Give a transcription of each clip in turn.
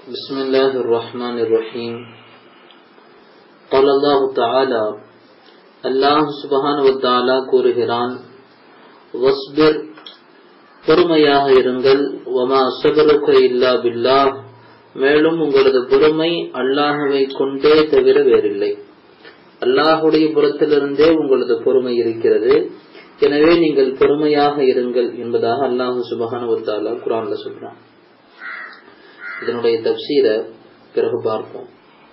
بسم الله الرحمن الرحيم قال الله تعالى அல்லாஹ் சுபஹான வத்தாலா கூறுகிறான் வஸ்பிர் பொறுமையாக இருங்கள் வமா சபருக்க இல்லா பில்லாஹ் மேலும் உங்களது பொறுமை அல்லாஹுவை கொண்டே தவிர வேறில்லை அல்லாஹுடைய புறத்திலிருந்தே உங்களது பொறுமை இருக்கிறது எனவே நீங்கள் பொறுமையாக இருங்கள் என்பதாக அல்லாஹு சுபஹான வத்தாலா குரான்ல சொல்றான் இதனுடைய தப்சீர பிறகு பார்ப்போம்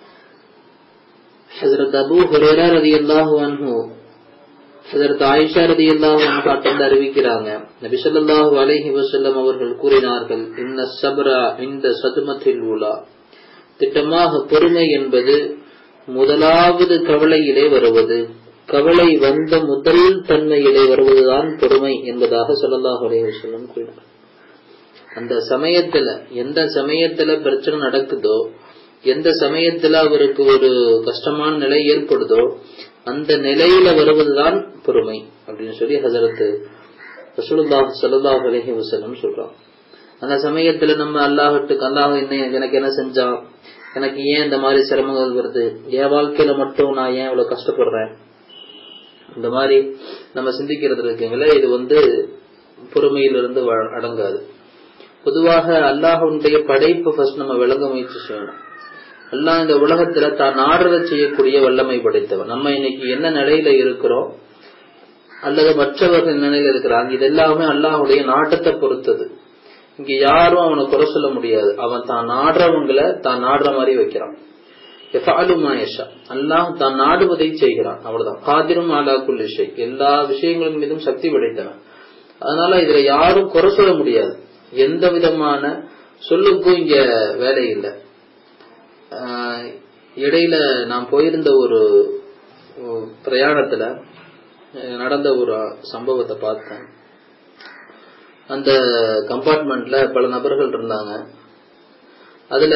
ஹசரத் அபு ஹுரேரா ரதி அல்லாஹு அன்ஹு ஹசரத் ஆயிஷா ரதி அல்லாஹு அன்ஹாட்டிலிருந்து அறிவிக்கிறாங்க நபி ஸல்லல்லாஹு அலைஹி வஸல்லம் அவர்கள் கூறினார்கள் இன்ன சப்ரா இந்த சதுமத்தில் உலா திட்டமாக பொறுமை என்பது முதலாவது கவலையிலே வருவது கவலை வந்த முதல் தன்மையிலே வருவதுதான் பொறுமை என்பதாக ஸல்லல்லாஹு அலைஹி வஸல்லம் கூறினார் அந்த சமயத்துல எந்த சமயத்துல பிரச்சனை நடக்குதோ எந்த சமயத்துல அவருக்கு ஒரு கஷ்டமான நிலை ஏற்படுதோ அந்த நிலையில வருவதுதான் பொறுமை அப்படின்னு சொல்லி ஹசரத் ரசூலுல்லாஹ் ஸல்லல்லாஹு அலைஹி வஸல்லம் சொல்றான் அந்த சமயத்துல நம்ம அல்லாஹ்ட்டுக்கு அல்லாஹ் என்ன எனக்கு என்ன செஞ்சான் எனக்கு ஏன் இந்த மாதிரி சிரமங்கள் வருது என் வாழ்க்கையில மட்டும் நான் ஏன் இவ்வளவு கஷ்டப்படுறேன் இந்த மாதிரி நம்ம சிந்திக்கிறது இருக்குங்களே இது வந்து பொறுமையிலிருந்து அடங்காது பொதுவாக அல்லாஹனுடைய படைப்பு ஃபர்ஸ்ட் நம்ம விளங்க முயற்சி செய்யணும் அல்லாஹ் இந்த உலகத்துல தான் நாடுறத செய்யக்கூடிய வல்லமை படைத்தவன் நம்ம இன்னைக்கு என்ன நிலையில இருக்கிறோம் அல்லது மற்றவர்கள் நிலையில இருக்கிறாங்க இது எல்லாமே அல்லாஹுடைய நாட்டத்தை பொறுத்தது இங்க யாரும் அவனை குறை சொல்ல முடியாது அவன் தான் நாடுறவங்களை தான் நாடுற மாதிரி வைக்கிறான் அல்லாஹ் தான் நாடுவதை செய்கிறான் அவ்வளவுதான் காதிரும் ஆலா குல்லிஷை எல்லா விஷயங்களின் மீதும் சக்தி படைத்தவன் அதனால இதுல யாரும் குறை சொல்ல முடியாது எந்த விதமான சொல்லுக்கும் இங்க வேலை இல்லை இடையில நான் போயிருந்த ஒரு பிரயாணத்துல நடந்த ஒரு சம்பவத்தை பார்த்தேன் அந்த கம்பார்ட்மெண்ட்ல பல நபர்கள் இருந்தாங்க அதுல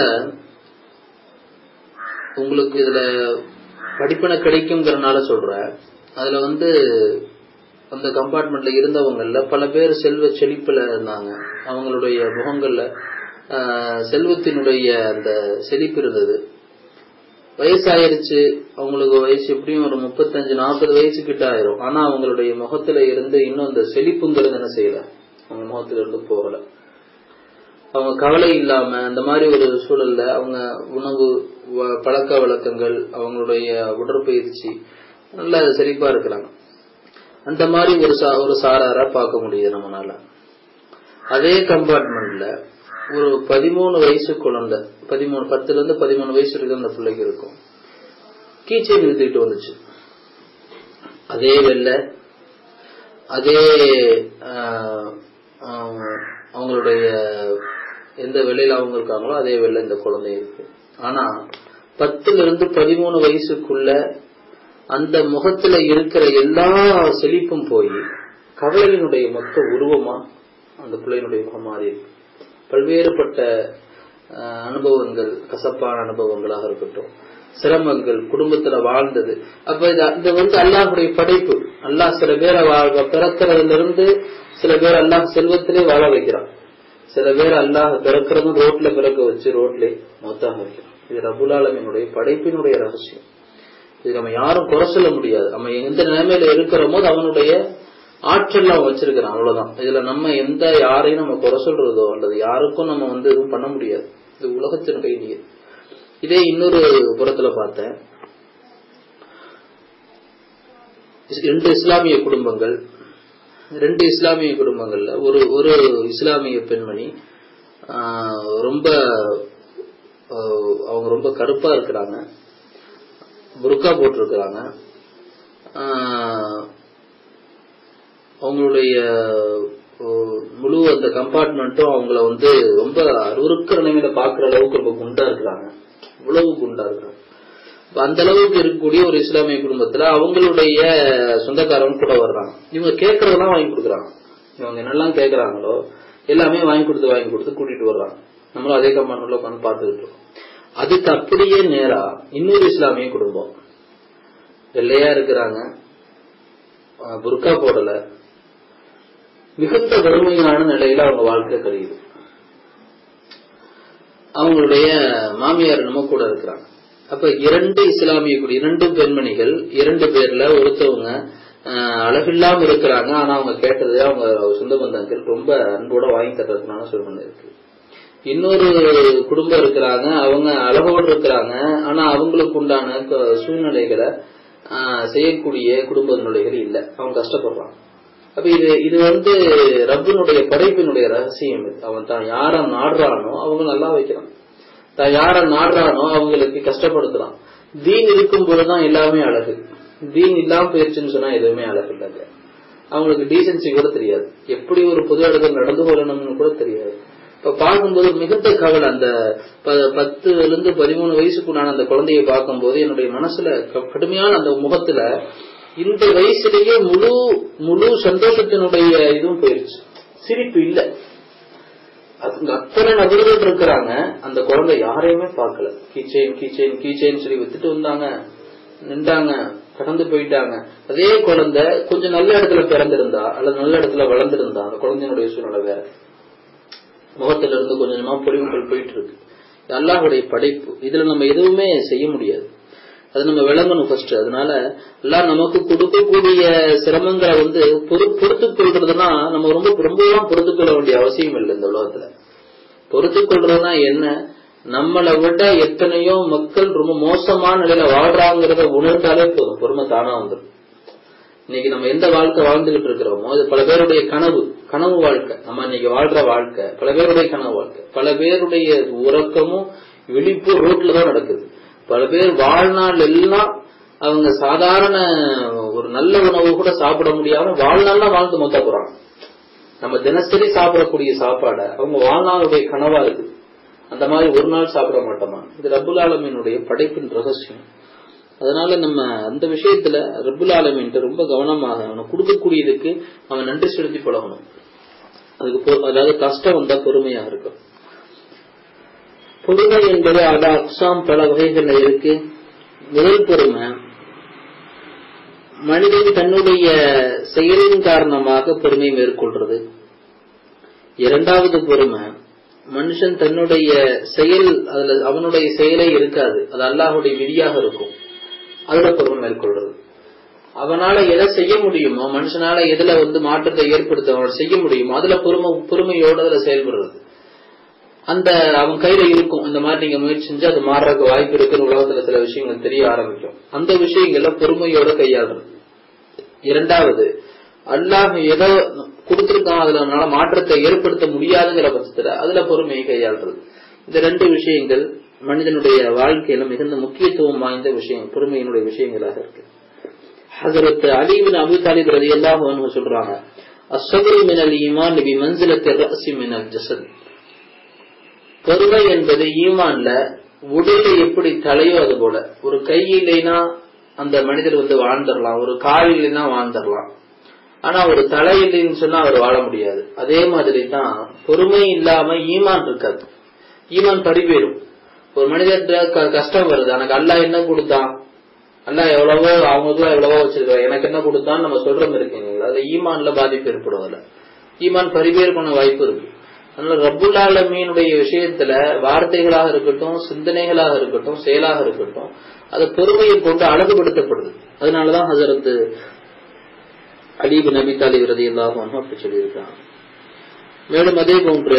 உங்களுக்கு இதுல படிப்பினை கிடைக்குங்கிறனால சொல்றேன் அதுல வந்து அந்த கம்பார்ட்மெண்ட்ல இருந்தவங்கல்ல பல பேர் செல்வ செழிப்புல இருந்தாங்க அவங்களுடைய முகங்கள்ல செல்வத்தினுடைய அந்த செழிப்பு இருந்தது வயசாயிருச்சு அவங்களுக்கு வயசு எப்படியும் ஒரு முப்பத்தஞ்சு நாற்பது வயசு கிட்ட ஆயிரும் ஆனா அவங்களுடைய முகத்துல இருந்து இன்னும் அந்த செழிப்புங்கிறது என்ன செய்யல அவங்க முகத்துல இருந்து போகல அவங்க கவலை இல்லாம அந்த மாதிரி ஒரு சூழல்ல அவங்க உணவு பழக்க வழக்கங்கள் அவங்களுடைய உடற்பயிற்சி நல்ல செழிப்பா இருக்கிறாங்க அந்த மாதிரி ஒரு ஒரு சாராரா பார்க்க முடியுது நம்மளால அதே கம்பார்ட்மெண்ட்ல ஒரு பதிமூணு வயசு குழந்தை பதிமூணு பத்துல இருந்து பதிமூணு வயசு இருக்கு அந்த பிள்ளைக்கு இருக்கும் கீச்சை நிறுத்திட்டு வந்துச்சு அதே வெள்ளை அதே அவங்களுடைய எந்த வெள்ளையில அவங்க இருக்காங்களோ அதே வெள்ளை இந்த குழந்தை இருக்கு ஆனா பத்துல இருந்து பதிமூணு வயசுக்குள்ள அந்த முகத்துல இருக்கிற எல்லா செழிப்பும் போய் கவலையினுடைய மொத்த உருவமா அந்த பிள்ளையினுடைய முகம் மாறி இருக்கு பல்வேறுபட்ட அனுபவங்கள் கசப்பான அனுபவங்களாக இருக்கட்டும் சிரமங்கள் குடும்பத்துல வாழ்ந்தது அப்ப இது வந்து அல்லாஹுடைய படைப்பு அல்லாஹ் சில பேரை பிறக்கிறதுல இருந்து சில பேர் அல்லாஹ் செல்வத்திலே வாழ வைக்கிறான் சில பேர் அல்லாஹ் பிறக்கிறதும் ரோட்ல பிறக்க வச்சு ரோட்ல மொத்தாக வைக்கிறான் இது ரபுலாலமினுடைய படைப்பினுடைய ரகசியம் இது நம்ம யாரும் குறை சொல்ல முடியாது நம்ம எந்த நிலைமையில இருக்கிற போது அவனுடைய ஆற்றல் அவன் வச்சிருக்கிறான் அவ்வளவுதான் இதுல நம்ம எந்த யாரையும் நம்ம குறை சொல்றதோ அல்லது யாருக்கும் நம்ம வந்து எதுவும் பண்ண முடியாது இது உலகத்தினுடைய நீர் இதே இன்னொரு புறத்துல பார்த்தேன் ரெண்டு இஸ்லாமிய குடும்பங்கள் ரெண்டு இஸ்லாமிய குடும்பங்கள்ல ஒரு ஒரு இஸ்லாமிய பெண்மணி ரொம்ப அவங்க ரொம்ப கருப்பா இருக்கிறாங்க புர்கா போட்டிருக்கிறாங்க அவங்களுடைய முழு அந்த கம்பார்ட்மெண்ட்டும் அவங்கள வந்து ரொம்ப அருவருக்கிற நிலைமையில பாக்குற அளவுக்கு ரொம்ப குண்டா இருக்கிறாங்க இவ்வளவு குண்டா இருக்கிறாங்க அந்த அளவுக்கு இருக்கக்கூடிய ஒரு இஸ்லாமிய குடும்பத்துல அவங்களுடைய சொந்தக்காரங்க கூட வர்றாங்க இவங்க கேட்கறதெல்லாம் வாங்கி கொடுக்குறாங்க இவங்க என்னெல்லாம் கேட்கறாங்களோ எல்லாமே வாங்கி கொடுத்து வாங்கி கொடுத்து கூட்டிட்டு வர்றாங்க நம்மளும் அதே கம்பார்ட்மெண்ட்ல உட்காந்து பார்த்துக்கிட்டு இருக்கோம் அதுக்கு அப்படியே நேரா இன்னொரு இஸ்லாமிய குடும்பம் வெள்ளையா இருக்கிறாங்க புர்கா போடல மிகுந்த வறுமையான நிலையில அவங்க வாழ்க்கை கழியுது அவங்களுடைய மாமியார் நம்ம கூட இருக்கிறாங்க அப்ப இரண்டு இஸ்லாமிய குடி இரண்டு பெண்மணிகள் இரண்டு பேர்ல ஒருத்தவங்க ஆஹ், அழகில்லாம இருக்கிறாங்க ஆனா அவங்க கேட்டது அவங்க சொந்த பந்தங்கள் ரொம்ப அன்போட வாங்கி தர்றதுனால சூழ்நிலை இருக்கு இன்னொரு குடும்பம் இருக்கிறாங்க அவங்க அழகோடு இருக்கிறாங்க ஆனா அவங்களுக்கு உண்டான க- சூழ்நிலைகளை ஆஹ், செய்யக்கூடிய குடும்ப நிலைகள் இல்ல அவங்க கஷ்டப்படுறாங்க அப்ப இது இது வந்து ரப்பினுடைய படைப்பினுடைய ரகசியம் இது அவன் தான் யார நாடுறானோ அவங்க நல்லா வைக்கிறான் தான் யார நாடுறானோ அவங்களுக்கு கஷ்டப்படுத்துறான் தீன் இருக்கும் பொழுதுதான் எல்லாமே அழகு தீன் இல்லாம போயிருச்சுன்னு சொன்னா எதுவுமே அழகு இல்லைங்க அவங்களுக்கு டீசென்சி கூட தெரியாது எப்படி ஒரு பொது இடத்துல நடந்து கொள்ளணும்னு கூட தெரியாது இப்ப பார்க்கும்போது மிகுந்த கவலை அந்த ப- பத்துல இருந்து பதிமூணு வயசுக்குண்டான அந்த குழந்தையை பார்க்கும்போது என்னுடைய மனசுல க- கடுமையான அந்த முகத்துல இந்த வயசுலயே முழு முழு சந்தோஷத்தினுடைய இதுவும் போயிருச்சு சிரிப்பு இல்ல அங்க அத்தனை நபர்கள் இருக்கிறாங்க அந்த குழந்தை யாரையுமே பார்க்கல கீச்சேன் கீச்சேன் கீச்சேன் சொல்லி வித்துட்டு வந்தாங்க நின்றாங்க கடந்து போயிட்டாங்க அதே குழந்தை கொஞ்சம் நல்ல இடத்துல பிறந்திருந்தா அல்லது நல்ல இடத்துல வளர்ந்திருந்தா அந்த குழந்தையினுடைய சூழ்நிலை வேற முகத்துல இருந்து கொஞ்சம் கொஞ்சமா பொலிவுகள் போயிட்டு இருக்கு இது அல்லாஹ்வுடைய படைப்பு இதுல நம்ம எதுவுமே செய்ய முடியாது அது நம்ம விளங்கணும் ஃபர்ஸ்ட் அதனால எல்லாம் நமக்கு கொடுக்கக்கூடிய சிரமங்களை வந்து பொறு பொறுத்துக் கொள்றதுன்னா நம்ம ரொம்ப ரொம்பலாம் பொறுத்துக் கொள்ள வேண்டிய அவசியம் இல்லை இந்த உலகத்துல பொறுத்துக் கொள்றதுனா என்ன நம்மளை விட எத்தனையோ மக்கள் ரொம்ப மோசமான நிலையில வாழ்றாங்கிறத உணர்ந்தாலே போதும் பொறுமை தானா வந்துடும் இன்னைக்கு நம்ம எந்த வாழ்க்கை வாழ்ந்துகிட்டு இருக்கிறோமோ அது பல பேருடைய கனவு கனவு வாழ்க்கை நம்ம இன்னைக்கு வாழ்ற வாழ்க்கை பல பேருடைய கனவு வாழ்க்கை பல பேருடைய உறக்கமும் விழிப்பும் ரோட்ல தான் நடக்குது பல பேர் வாழ்நாள் எல்லாம் அவங்க சாதாரண ஒரு நல்ல உணவு கூட சாப்பிட முடியாம வாழ்நாள்லாம் வாழ்ந்து மொத்த போறாங்க நம்ம தினசரி சாப்பிடக்கூடிய சாப்பாடை அவங்க வாழ்நாளுடைய கனவா இருக்கு அந்த மாதிரி ஒரு நாள் சாப்பிட மாட்டோமா இது ரப்புல் ஆலமீனுடைய படைப்பின் ரகசியம் அதனால நம்ம அந்த விஷயத்துல ரப்புல் ஆலமீன்ட்டு ரொம்ப கவனமாக அவனை கொடுக்கக்கூடியதுக்கு அவன் நன்றி செலுத்தி பழகணும் அதுக்கு பொ- அதாவது கஷ்டம் வந்தா பொறுமையா இருக்கும் பொறுமை என்பது அல அக்ஸாம் பல வகைகள்ல இருக்கு முதல் பொறுமை மனிதன் தன்னுடைய செயலின் காரணமாக பொறுமை மேற்கொள்றது இரண்டாவது பொறுமை மனுஷன் தன்னுடைய செயல் அதுல அவனுடைய செயலே இருக்காது அது அல்லாஹுடைய விதியாக இருக்கும் அதுல பொறுமை மேற்கொள்றது அவனால எதை செய்ய முடியுமோ மனுஷனால எதுல வந்து மாற்றத்தை ஏற்படுத்த அவன் செய்ய முடியுமோ அதுல பொறுமை பொறுமையோட அதுல செயல்படுறது அந்த அவன் கையில இருக்கும் இந்த மாதிரி நீங்க முயற்சி செஞ்சு அது மாறுறதுக்கு வாய்ப்பு இருக்குன்னு உலகத்துல சில விஷயங்கள் தெரிய ஆரம்பிக்கும் அந்த விஷயங்கள பொறுமையோட கையாளுறது இரண்டாவது அல்லாஹ் ஏதோ கொடுத்திருக்கான் அதுல அவனால மாற்றத்தை ஏற்படுத்த முடியாதுங்கிற பட்சத்துல அதுல பொறுமையை கையாளுறது இந்த ரெண்டு விஷயங்கள் மனிதனுடைய வாழ்க்கையில மிகுந்த முக்கியத்துவம் வாய்ந்த விஷயம் பொறுமையினுடைய விஷயங்களாக இருக்கு ஹசரத் அலிபின் அபு தாலிப் ரதி அல்லாஹ் சொல்றாங்க அஸ்ஸபரு மினல் ஈமான் பி மன்சிலத்தி ரஅசி மினல் ஜஸத் பொறுமை என்பது ஈமான்ல உடல் எப்படி தலையோ அது போல ஒரு கை இல்லைன்னா அந்த மனிதர் வந்து வாழ்ந்துடலாம் ஒரு கால் இல்லைன்னா வாழ்ந்துடலாம் ஆனா ஒரு தலை இல்லைன்னு சொன்னா அவர் வாழ முடியாது அதே மாதிரி தான் பொறுமை இல்லாம ஈமான் இருக்காது ஈமான் பறிபேறும் ஒரு மனிதர்கிட்ட க- கஷ்டம் வருது எனக்கு அல்லாஹ் என்ன கொடுத்தான் அல்லாஹ் எவ்வளவோ அவங்களுக்குலாம் எவ்வளவோ வச்சிருக்காங்க எனக்கு என்ன கொடுத்தான்னு நம்ம சொல்றோம் இருக்கீங்களா அது ஈமான்ல பாதிப்பு ஏற்படுவதில்ல ஈமான் பரிபேர் பண்ண வாய்ப்பு இருக்கு அதனால ரப்புல் ஆலமீனுடைய விஷயத்துல வார்த்தைகளாக இருக்கட்டும் சிந்தனைகளாக இருக்கட்டும் செயலாக இருக்கட்டும் அது பொறுமையை கொண்டு அழகுபடுத்தப்படுது அதனாலதான் ஹசரத் அலீபு நபி தாலிப் ரதி அல்லாஹும் அப்படி சொல்லியிருக்காங்க மேலும் அதே போன்று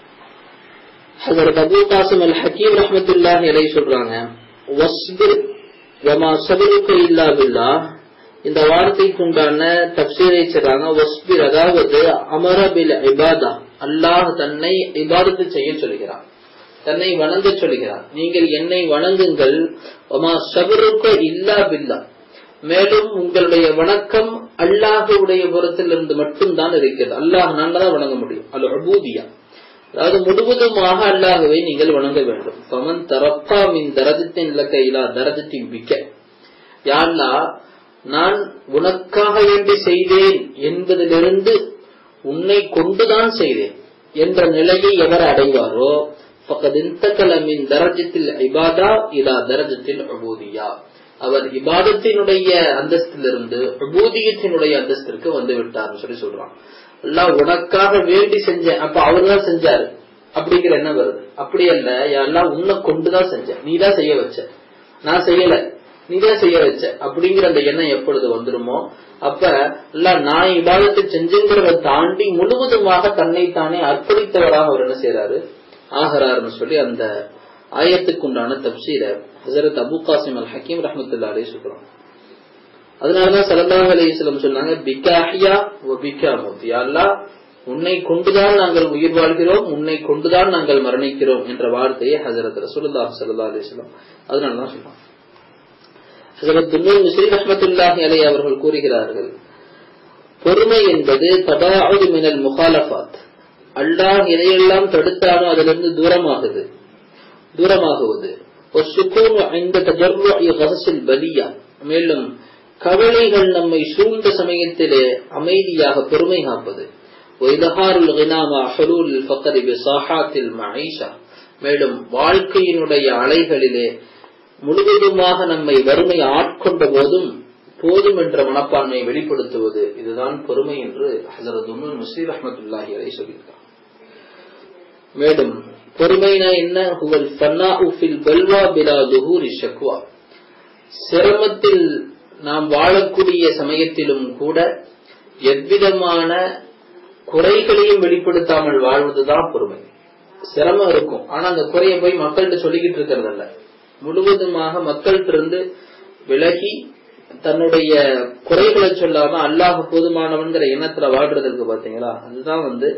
ஹசரத் அபு காசிம் அல் ஹக்கீம் ரஹமத்துல்லாஹி அலை சொல்றாங்க வஸ்பிர் வமா சபருக்கு இல்லா பில்லா இந்த வார்த்தைக்கு உண்டான தப்சீரை சொல்றாங்க வஸ்பிர் அதாவது அமர பில் இபாதா அல்லாஹ் தன்னை இபாதத்து செய்ய சொல்கிறான் தன்னை வணங்க சொல்கிறான் நீங்கள் என்னை வணங்குங்கள் வமா சபருக்கு இல்லா பில்லா மேலும் உங்களுடைய வணக்கம் அல்லாஹுடைய புறத்திலிருந்து மட்டும்தான் இருக்கிறது அல்லாஹ் தான் வணங்க முடியும் அல் அபூதியா அதாவது முழுவதுமாக அல்லாஹுவை நீங்கள் வணங்க வேண்டும் பமன் தரப்பா மின் தரஜத்தின் இலக்க இலா தரஜத்தின் பிக்க யாழ்லா நான் உனக்காக வேண்டி செய்தேன் என்பதிலிருந்து உன்னை கொண்டுதான் செய்தேன் என்ற நிலையை எவர் அடைவாரோ பக்கத் இன்தகல மின் தரஜத்தில் இபாதா இலா தரஜத்தில் அபூதியா அவர் இபாதத்தினுடைய அந்தஸ்திலிருந்து அபூதியத்தினுடைய அந்தஸ்திற்கு வந்து விட்டார்னு சொல்லி சொல்றான் அல்லாஹ் உனக்காக வேண்டி செஞ்ச அப்ப அவர் தான் செஞ்சாரு அப்படிங்கிற எண்ணம் வருது அப்படி அல்ல எல்லாம் உன்னை கொண்டுதான் செஞ்ச நீதான் செய்ய வச்ச நான் செய்யல நீதான் செய்ய வச்ச அப்படிங்கிற அந்த எண்ணம் எப்பொழுது வந்துருமோ அப்ப எல்லாம் நான் இபாதத்தை செஞ்சுங்கிறத தாண்டி முழுவதுமாக தன்னை தானே அர்ப்பணித்தவராக அவர் என்ன செய்யறாரு ஆகிறாருன்னு சொல்லி அந்த ஆயத்துக்கு உண்டான தப்சீர ஹசரத் அபு காசிம் அல் ஹக்கீம் ரஹமத்துல்லா அலி சொல்றோம் அதனாலதான் சலல்லாஹ் அலிஸ்லம் சொன்னாங்க பிகாஹியா பிகா மூர்த்தி அல்லா உன்னை கொண்டுதான் நாங்கள் உயிர் வாழ்கிறோம் உன்னை கொண்டுதான் நாங்கள் மரணிக்கிறோம் என்ற வார்த்தையை ஹசரத் ரசூலுல்லாஹ் சல்லா அலிஸ்லாம் அதனாலதான் சொல்றோம் ஹசரத் துன்னூர் மிஸ்ரி ரஹமத்துல்லாஹி அலை அவர்கள் கூறுகிறார்கள் பொறுமை என்பது தபாவது மினல் முகாலபாத் அல்லாஹ் எதையெல்லாம் தடுத்தானோ அதிலிருந்து தூரமாகுது தூரமாகுவது மேலும் கவலைகள் நம்மை சூழ்ந்த சமயத்திலே அமைதியாக பொறுமை காப்பது மேலும் வாழ்க்கையினுடைய அலைகளிலே முழுவதுமாக நம்மை வறுமை ஆட்கொண்ட போதும் போதும் என்ற மனப்பான்மையை வெளிப்படுத்துவது இதுதான் பொறுமை என்று ஹசரத் உமர் முஸ்லீம் அஹமத்துல்லாஹி அலை சொல்லியிருக்கார் மேலும் பொறுமைனா என்ன ஹுவல் ஃபன்னா உஃபில் பல்வா பிலா துஹூரி ஷக்வா சிரமத்தில் நாம் வாழக்கூடிய சமயத்திலும் கூட எவ்விதமான குறைகளையும் வெளிப்படுத்தாமல் வாழ்வதுதான் பொறுமை சிரமம் இருக்கும் ஆனா அந்த குறைய போய் மக்கள்கிட்ட சொல்லிக்கிட்டு இருக்கிறதல்ல முழுவதுமாக மக்கள்கிட்ட இருந்து விலகி தன்னுடைய குறைகளை சொல்லாம அல்லாஹ் போதுமானவன்கிற எண்ணத்துல வாழ்றதுக்கு பாத்தீங்களா அதுதான் வந்து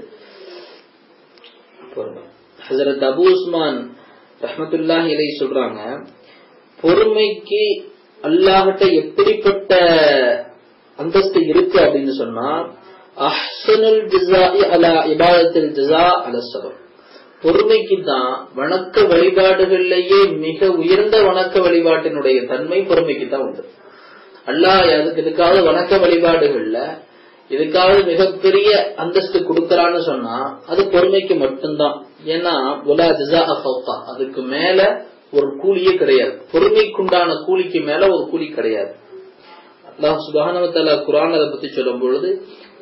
பொறுமை ஹசரத் அபு உஸ்மான் ரஹமத்துல்லாஹ் இலை சொல்றாங்க பொறுமைக்கு அல்லாஹிட்ட எப்படிப்பட்ட அந்தஸ்து இருக்கு அப்படின்னு சொன்னா அஹ்சனுல் ஜிசாஇ அலா இபாதத்தில் ஜிசா அல சபர் பொறுமைக்கு தான் வணக்க வழிபாடுகள்லயே மிக உயர்ந்த வணக்க வழிபாட்டினுடைய தன்மை பொறுமைக்கு தான் உண்டு அல்லாஹ் அதுக்கு இதுக்காக வணக்க வழிபாடுகள்ல இதுக்காக மிகப்பெரிய அந்தஸ்து கொடுக்கறான்னு சொன்னா அது பொறுமைக்கு மட்டும்தான் ஏன்னா உலா ஜிசா அஃபா அதுக்கு மேல ஒரு கூலியே கிடையாது பொறுமைக்குண்டான கூலிக்கு மேல ஒரு கூலி கிடையாது அல்லாஹ் சுபானவத்தால குரான் அதை பத்தி சொல்லும் பொழுது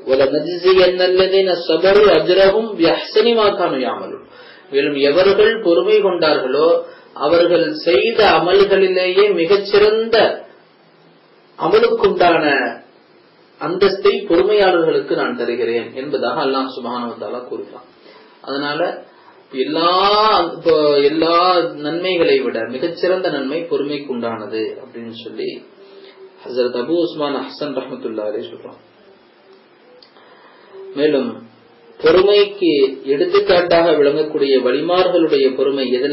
மேலும் எவர்கள் பொறுமை கொண்டார்களோ அவர்கள் செய்த அமல்களிலேயே மிகச்சிறந்த அமலுக்குண்டான அந்தஸ்தை பொறுமையாளர்களுக்கு நான் தருகிறேன் என்பதாக அல்லாஹ் சுபானவத்தாலா கூறுகிறான் அதனால எல்லா எல்லா நன்மைகளை விட மிகச்சிறந்த நன்மை பொறுமைக்கு உண்டானது அப்படின்னு சொல்லி ஹசரத் அபு உஸ்மான் ஹசன் ரஹமத்துல்லா அலி சொல்றான் மேலும் பொறுமைக்கு எடுத்துக்காட்டாக விளங்கக்கூடிய வழிமார்களுடைய பொறுமை எதுல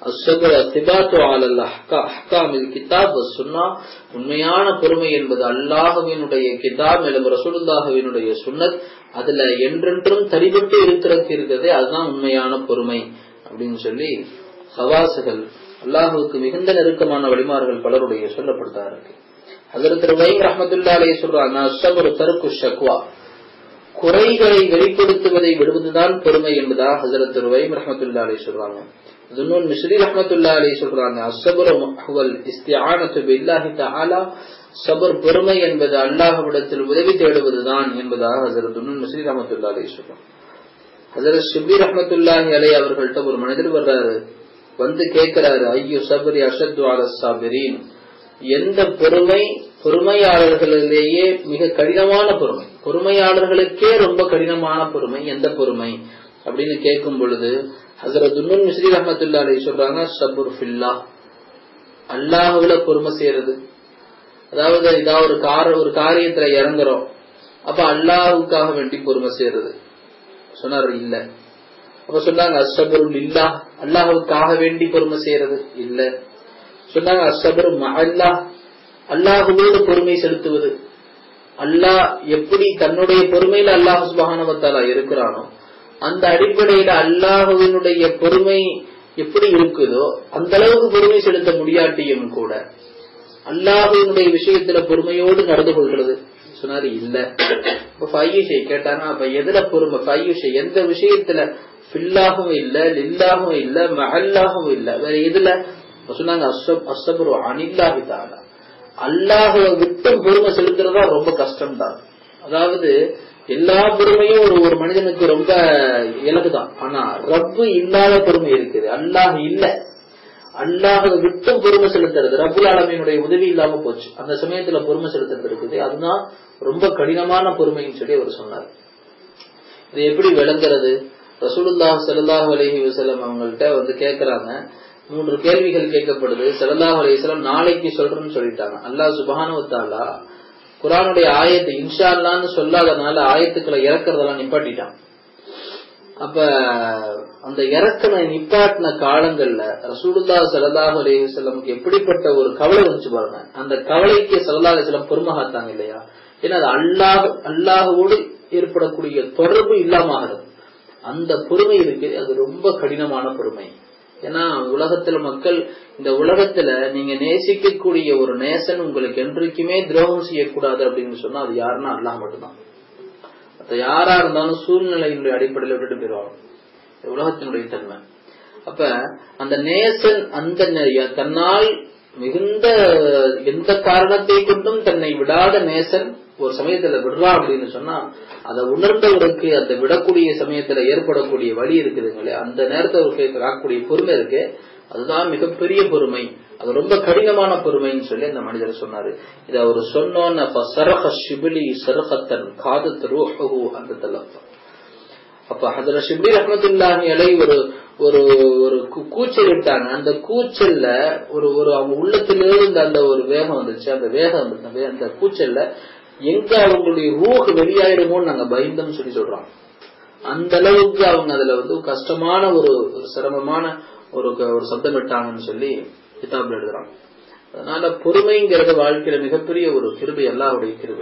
கிதாப் சொன்னா உண்மையான பொறுமை என்பது அல்லாஹுவினுடைய கிதாப் மேலும் ரசூலுல்லாஹுவினுடைய சுன்னத் அதுல என்றென்றும் தரிபட்டு இருக்கிறதுக்கு இருக்கிறதே அதுதான் உண்மையான பொறுமை அப்படின்னு சொல்லி ஹவாசுகள் அல்லாஹுக்கு மிகுந்த நெருக்கமான வழிமார்கள் பலருடைய சொல்லப்படுத்தா இருக்கு அதில் திரு வை ரஹமத்துல்லா அலைய சொல்றாங்க அசபரு தருக்கு ஷக்வா குறைகளை வெளிப்படுத்துவதை விடுவதுதான் பொறுமை என்பதா ஹசரத் ருவைம் ரஹமத்துல்லா அலி சொல்றாங்க துன்னூன் மிஸ்ரி ரஹமத்துல்லா அலி சொல்றாங்க அசபர் ஹுவல் இஸ்திஆனத்து பில்லாஹி தஆலா சபர் பொறுமை என்பது அல்லாஹ்விடத்தில் உதவி தேடுவதுதான் என்பதாக ஹசரத் துன்னூன் மிஸ்ரி ரஹமத்துல்லா அலி சொல்றாங்க ஹசரத் ஷிபி ரஹமத்துல்லாஹி அலை அவர்கள்ட்ட ஒரு மனிதர் வர்றாரு வந்து கேட்கிறாரு ஐயோ சபரி அஷத்து அல சாபிரின் எந்த பொறுமை பொறுமையாளர்களிலேயே மிக கடினமான பொறுமை பொறுமையாளர்களுக்கே ரொம்ப கடினமான பொறுமை எந்த பொறுமை அப்படின்னு கேட்கும் பொழுது ஹசரத் உன்னுன் மிஸ்ரி ரஹமத்துல்லா அலி சொல்றாங்க சபுர் ஃபில்லா அல்லாஹுல பொறுமை செய்யறது அதாவது இதா ஒரு கார ஒரு காரியத்துல இறங்குறோம் அப்ப அல்லாஹுக்காக வேண்டி பொறுமை செய்யறது சொன்னார் இல்ல அப்ப சொன்னாங்க அசபருல் இல்லா அல்லாஹுக்காக வேண்டி பொறுமை செய்யறது இல்ல சொன்னாங்க அசபரு மல்லா அல்லாஹுவோடு பொறுமை செலுத்துவது அல்லாஹ் எப்படி தன்னுடைய பொறுமையில அல்லாஹ் சுபகானவத்தாலா இருக்கிறானோ அந்த அடிப்படையில அல்லாஹுவினுடைய பொறுமை எப்படி இருக்குதோ அந்த அளவுக்கு பொறுமை செலுத்த முடியாட்டியும் கூட அல்லாஹுவினுடைய விஷயத்துல பொறுமையோடு நடந்து கொள்றது சொன்னாரு இல்ல இப்ப ஃபையுஷை கேட்டாங்க அப்ப எதுல பொறுமை ஃபையுஷை எந்த விஷயத்துல ஃபில்லாகவும் இல்ல லில்லாகவும் இல்ல மஹல்லாகவும் இல்ல வேற எதுல சொன்னாங்க அசபரு அனில்லாஹி தாலா அல்லாஹுவை விட்டு பொறுமை செலுத்துறதா ரொம்ப கஷ்டம் தான் அதாவது எல்லா பொறுமையும் ஒரு ஒரு மனிதனுக்கு ரொம்ப இலகுதான் ஆனா ரப்பு இல்லாத பொறுமை இருக்குது அல்லாஹ் இல்ல அல்லாஹ் விட்டும் பொறுமை செலுத்துறது ரப்புல் ஆலமீனுடைய உதவி இல்லாம போச்சு அந்த சமயத்துல பொறுமை செலுத்துறது இருக்குது அதுதான் ரொம்ப கடினமான பொறுமைன்னு சொல்லி அவர் சொன்னார் இது எப்படி விளங்குறது ரசூலுல்லாஹ் ஸல்லல்லாஹு அலைஹி வஸல்லம் அவங்கள்ட்ட வந்து கேக்குறாங்க மூன்று கேள்விகள் கேட்கப்படுது ஸல்லல்லாஹு அலைஹி வஸல்லம் நாளைக்கு சொல்றேன்னு சொல்லிட்டாங்க அல்லாஹ் சுப்ஹானஹு வ தஆலா குர்ஆனுடைய ஆயத்தை இன்ஷா அல்லாஹ்னு சொல்லாதனால ஆயத்துக்களை இறக்குறதெல்லாம் நிப்பாட்டிட்டான் அப்ப அந்த இறக்கனை நிப்பாட்டின காலங்கள்ல ரசூலுல்லா ஸல்லல்லாஹு அலைஹி வஸல்லமுக்கு எப்படிப்பட்ட ஒரு கவலை வந்துச்சு பாருங்க அந்த கவலைக்கு ஸல்லல்லாஹு அலைஹி வஸல்லம் பொறுமகாத்தாங்க இல்லையா ஏன்னா அது அல்லாஹ் அல்லாஹ்வோடு ஏற்படக்கூடிய தொடர்பு இல்லாம ஆகிறது அந்த பொறுமை இருக்கு அது ரொம்ப கடினமான பொறுமை ஏன்னா உலகத்துல மக்கள் இந்த உலகத்துல நீங்க நேசிக்கக்கூடிய ஒரு நேசன் உங்களுக்கு என்றைக்குமே துரோகம் செய்யக்கூடாது அப்படின்னு சொன்னா அது யாருன்னா அல்லாஹ் மட்டும்தான் அது யாரா இருந்தாலும் சூழ்நிலையினுடைய அடிப்படையில் விட்டுட்டு போயிடுவாங்க இது உலகத்தினுடைய தன்மை அப்ப அந்த நேசன் அந்த நெ- தன்னால் மிகுந்த எந்த காரணத்தை கொண்டும் தன்னை விடாத நேசன் ஒரு சமயத்துல விடுறா அப்படின்னு சொன்னா அதை உணர்ந்தவருக்கு அந்த விடக்கூடிய சமயத்துல ஏற்படக்கூடிய வழி இருக்குதுங்களே அந்த நேரத்தை அவருக்கு காக்கக்கூடிய பொறுமை இருக்கு அதுதான் மிகப்பெரிய பொறுமை அது ரொம்ப கடினமான பொறுமைன்னு சொல்லி அந்த மனிதர் சொன்னாரு இத அவர் சொன்னோன்னு அப்ப சரஹ ஷிபிலி சரஹத்தன் காதத் ரூஹு அந்த தலப்பா அப்ப ஹதர ஷிப்ரி ரஹமத்துல்லாஹி அலை ஒரு ஒரு ஒரு கூ- கூச்சல் விட்டாங்க அந்த கூச்சல்ல ஒரு ஒரு அவங்க உள்ளத்திலிருந்து அந்த ஒரு வேகம் வந்துச்சு அந்த வேகம் வந்து- அந்த வே- அந்த கூச்சல்ல எங்க அவங்களுடைய ரூஹ் வெளியாயிடுமோன்னு நாங்க பயந்தோம்னு சொல்லி சொல்றாங்க அந்த அளவுக்கு அவங்க அதுல வந்து கஷ்டமான ஒரு ஒரு சிரமமான ஒரு க- ஒரு சப்தம் விட்டாங்கன்னு சொல்லி கிதாப்ல எழுதுறாங்க அதனால பொறுமைங்கிறது வாழ்க்கையில மிகப்பெரிய ஒரு கிருபை எல்லாருடைய கிருபை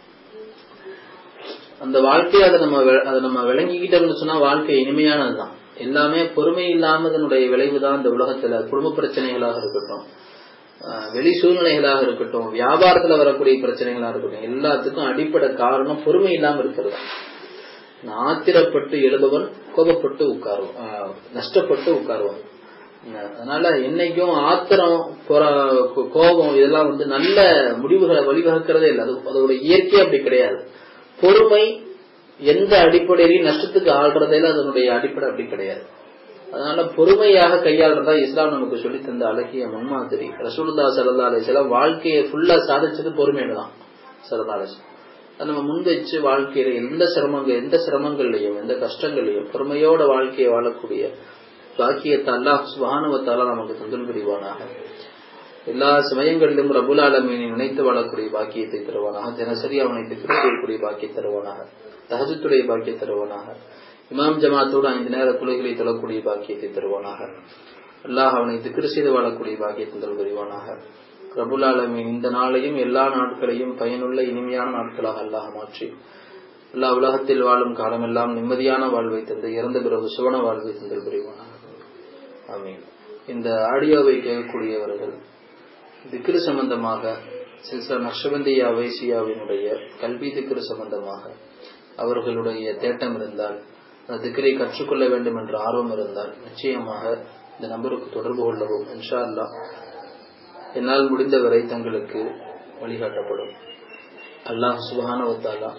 அந்த வாழ்க்கையை அதை நம்ம வெ- அதை நம்ம விளங்கிக்கிட்டோம்னு சொன்னா வாழ்க்கை இனிமையானதுதான் எல்லாமே பொறுமை இல்லாமதனுடைய விளைவுதான் இந்த உலகத்துல குடும்ப பிரச்சனைகளாக இருக்கட்டும் ஆஹ் வெளி சூழ்நிலைகளாக இருக்கட்டும் வியாபாரத்துல வரக்கூடிய பிரச்சனைகளாக இருக்கட்டும் எல்லாத்துக்கும் அடிப்படை காரணம் பொறுமை இல்லாம இருக்கிறது ஆத்திரப்பட்டு எழுபவன் கோபப்பட்டு உட்காருவான் ஆஹ் நஷ்டப்பட்டு உட்காருவான் அஹ் அதனால என்னைக்கும் ஆத்திரம் பொற- கோ- கோபம் இதெல்லாம் வந்து நல்ல முடிவுகளை வழிவகுக்கிறதே இல்லை அது அதோட இயற்கை அப்படி கிடையாது பொறுமை எந்த அடிப்படையிலையும் நஷ்டத்துக்கு ஆள்றதையில அதனுடைய அடிப்படை அப்படி கிடையாது அதனால பொறுமையாக கையாளுறதா இஸ்லாம் நமக்கு சொல்லி தந்த அழகிய முன்மாதிரி ரசூலுல்லா சல்லா அலிஸ்லாம் வாழ்க்கையை ஃபுல்லா சாதிச்சது பொறுமையில தான் சல்லா அலிஸ்லாம் அதை நம்ம முன் வச்சு வாழ்க்கையில எந்த சிரமங்கள் எந்த சிரமங்கள்லையும் எந்த கஷ்டங்களையும் பொறுமையோட வாழ்க்கையை வாழக்கூடிய பாக்கியத்தை அல்லாஹ் சுபானுவத்தால நமக்கு தந்தல் புரிவானாக எல்லா சமயங்களிலும் ரபுல் ஆலமீனை நினைத்து வாழக்கூடிய பாக்கியத்தை தருவானாக தினசரி அவனை திக்கக்கூடிய பாக்கியம் தருவானாக தஹஜத்துடைய பாக்கியம் தருவானாக இமாம் ஜமாத்தோடு ஐந்து நேர குலைகளை தொழக்கூடிய பாக்கியத்தை தருவானாக அல்லாஹ் அவனை திக்ரு செய்து வாழக்கூடிய பாக்கியத்தை தந்தல் புரிவானாக ரபுல் ஆலமீன் இந்த நாளையும் எல்லா நாட்களையும் பயனுள்ள இனிமையான நாட்களாக அல்லாஹ் மாற்றி எல்லா உலகத்தில் வாழும் காலமெல்லாம் நிம்மதியான வாழ்வை தந்து இறந்த பிறகு சுவன வாழ்வை தந்தல் புரிவானாக ஆமீன் இந்த ஆடியோவை கேட்கக்கூடியவர்கள் திக்ரு சம்பந்தமாக சில்சா நக்ஷபந்தியா வைசியாவினுடைய கல்வி திக்ரு சம்பந்தமாக அவர்களுடைய தேட்டம் இருந்தால் அந்த திக்ரை கற்றுக்கொள்ள வேண்டும் என்ற ஆர்வம் இருந்தால் நிச்சயமாக இந்த நம்பருக்கு தொடர்பு கொள்ளவும் இன்ஷா அல்லாஹ் என்னால் முடிந்தவரை தங்களுக்கு வழிகாட்டப்படும் அல்லாஹ் சுபானவத்தாலா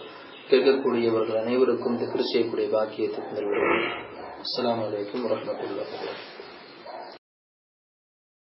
கேட்கக்கூடியவர்கள் அனைவருக்கும் திக்ரு செய்யக்கூடிய பாக்கியத்தை தந்தல் அஸ்ஸலாமு அலைக்கும் வரஹ்மத்துல்லாஹி